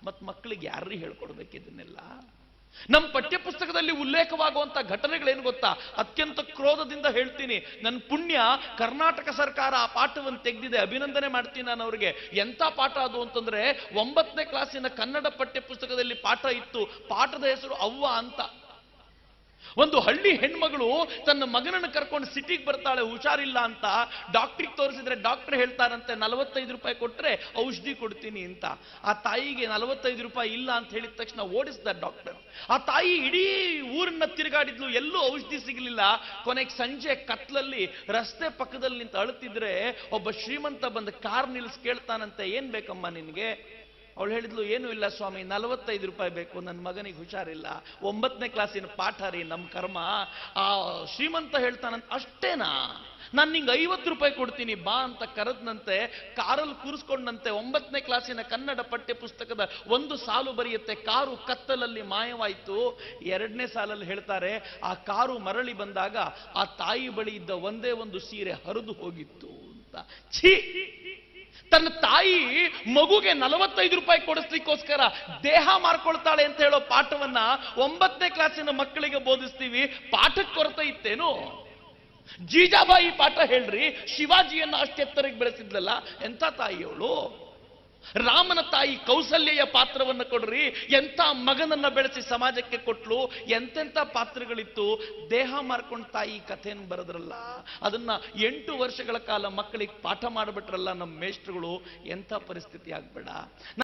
ಮತ್ ಮಕ್ಕಳಿಗೆ ಯಾರ್ರೀ ಹೇಳ್ಕೊಡ್ಬೇಕು ಇದನ್ನೆಲ್ಲ ನಮ್ಮ ಪಠ್ಯಪುಸ್ತಕದಲ್ಲಿ ಉಲ್ಲೇಖವಾಗುವಂತ ಘಟನೆಗಳೇನು ಗೊತ್ತಾ ಅತ್ಯಂತ ಕ್ರೋಧದಿಂದ ಹೇಳ್ತೀನಿ ನನ್ನ ಪುಣ್ಯ ಕರ್ನಾಟಕ ಸರ್ಕಾರ ಆ ಪಾಠವನ್ನು ತೆಗೆದಿದೆ ಅಭಿನಂದನೆ ಮಾಡ್ತೀನಿ ನಾನು ಅವ್ರಿಗೆ ಎಂತ ಪಾಠ ಅದು ಅಂತಂದ್ರೆ ಒಂಬತ್ತನೇ ಕ್ಲಾಸಿನ ಕನ್ನಡ ಪಠ್ಯಪುಸ್ತಕದಲ್ಲಿ ಪಾಠ ಇತ್ತು ಪಾಠದ ಹೆಸರು ಅವ್ವ ಅಂತ ಒಂದು ಹಳ್ಳಿ ಹೆಣ್ಮಗಳು ತನ್ನ ಮಗನನ್ನು ಕರ್ಕೊಂಡು ಸಿಟಿಗೆ ಬರ್ತಾಳೆ ಹುಷಾರಿಲ್ಲ ಅಂತ ಡಾಕ್ಟ್ರಿಗೆ ತೋರಿಸಿದ್ರೆ ಡಾಕ್ಟರ್ ಹೇಳ್ತಾರಂತೆ ನಲವತ್ತೈದು ರೂಪಾಯಿ ಕೊಟ್ರೆ ಔಷಧಿ ಕೊಡ್ತೀನಿ ಅಂತ ಆ ತಾಯಿಗೆ ನಲವತ್ತೈದು ರೂಪಾಯಿ ಇಲ್ಲ ಅಂತ ಹೇಳಿದ ತಕ್ಷಣ ಓಡಿಸ್ದ ಡಾಕ್ಟರ್ ಆ ತಾಯಿ ಇಡೀ ಊರನ್ನ ತಿರುಗಾಡಿದ್ಲು ಎಲ್ಲೂ ಔಷಧಿ ಸಿಗಲಿಲ್ಲ ಕೊನೆಗೆ ಸಂಜೆ ಕತ್ಲಲ್ಲಿ ರಸ್ತೆ ಪಕ್ಕದಲ್ಲಿ ನಿಂತು ಅಳುತ್ತಿದ್ರೆ ಒಬ್ಬ ಶ್ರೀಮಂತ ಬಂದು ಕಾರ್ ನಿಲ್ಸ್ ಕೇಳ್ತಾನಂತೆ ಏನ್ ಬೇಕಮ್ಮ ನಿನ್ಗೆ ಅವಳು ಹೇಳಿದ್ಲು ಏನೂ ಇಲ್ಲ ಸ್ವಾಮಿ ನಲವತ್ತೈದು ರೂಪಾಯಿ ಬೇಕು ನನ್ನ ಮಗನಿಗೆ ಹುಷಾರಿಲ್ಲ ಒಂಬತ್ತನೇ ಕ್ಲಾಸಿನ ಪಾಠ ರೀ ನಮ್ಮ ಕರ್ಮ ಆ ಶ್ರೀಮಂತ ಹೇಳ್ತಾನಂತ ಅಷ್ಟೇನಾ ನಾನು ನಿಂಗೆ ಐವತ್ತು ರೂಪಾಯಿ ಕೊಡ್ತೀನಿ ಬಾ ಅಂತ ಕರೆದ್ನಂತೆ ಕಾರಲ್ಲಿ ಕೂರಿಸ್ಕೊಂಡಂತೆ ಒಂಬತ್ತನೇ ಕ್ಲಾಸಿನ ಕನ್ನಡ ಪಠ್ಯ ಪುಸ್ತಕದ ಒಂದು ಸಾಲು ಬರೆಯುತ್ತೆ ಕಾರು ಕತ್ತಲಲ್ಲಿ ಮಾಯವಾಯಿತು ಎರಡನೇ ಸಾಲಲ್ಲಿ ಹೇಳ್ತಾರೆ ಆ ಕಾರು ಮರಳಿ ಬಂದಾಗ ಆ ತಾಯಿ ಬಳಿ ಇದ್ದ ಒಂದೇ ಒಂದು ಸೀರೆ ಹರಿದು ಹೋಗಿತ್ತು ಅಂತ ಛೀ ತನ್ನ ತಾಯಿ ಮಗುಗೆ ನಲವತ್ತೈದು ರೂಪಾಯಿ ಕೊಡಿಸ್ಲಿಕ್ಕೋಸ್ಕರ ದೇಹ ಮಾರ್ಕೊಳ್ತಾಳೆ ಅಂತ ಹೇಳೋ ಪಾಠವನ್ನ ಒಂಬತ್ತನೇ ಕ್ಲಾಸಿನ ಮಕ್ಕಳಿಗೆ ಬೋಧಿಸ್ತೀವಿ ಪಾಠಕ್ಕೆ ಕೊರತೆ ಇತ್ತೇನು ಜೀಜಾಬಾಯಿ ಪಾಠ ಹೇಳ್ರಿ ಶಿವಾಜಿಯನ್ನ ಅಷ್ಟೆತ್ತರಿಗೆ ಬೆಳೆಸಿದ್ಲಲ್ಲ ಎಂಥ ತಾಯಿಯವಳು ರಾಮನ ತಾಯಿ ಕೌಸಲ್ಯೆಯ ಪಾತ್ರವನ್ನು ಕೊಡ್ರಿ ಎಂಥ ಮಗನನ್ನ ಬೆಳೆಸಿ ಸಮಾಜಕ್ಕೆ ಕೊಟ್ಲು ಎಂತೆಂಥ ಪಾತ್ರಗಳಿತ್ತು ದೇಹ ಮಾರ್ಕೊಂಡ್ ತಾಯಿ ಕಥೆಯನ್ನು ಬರೆದ್ರಲ್ಲ ಅದನ್ನ ಎಂಟು ವರ್ಷಗಳ ಕಾಲ ಮಕ್ಕಳಿಗೆ ಪಾಠ ಮಾಡಿಬಿಟ್ರಲ್ಲ ನಮ್ಮ ಮೇಷ್ಟ್ರುಗಳು ಎಂಥ ಪರಿಸ್ಥಿತಿ ಆಗ್ಬೇಡ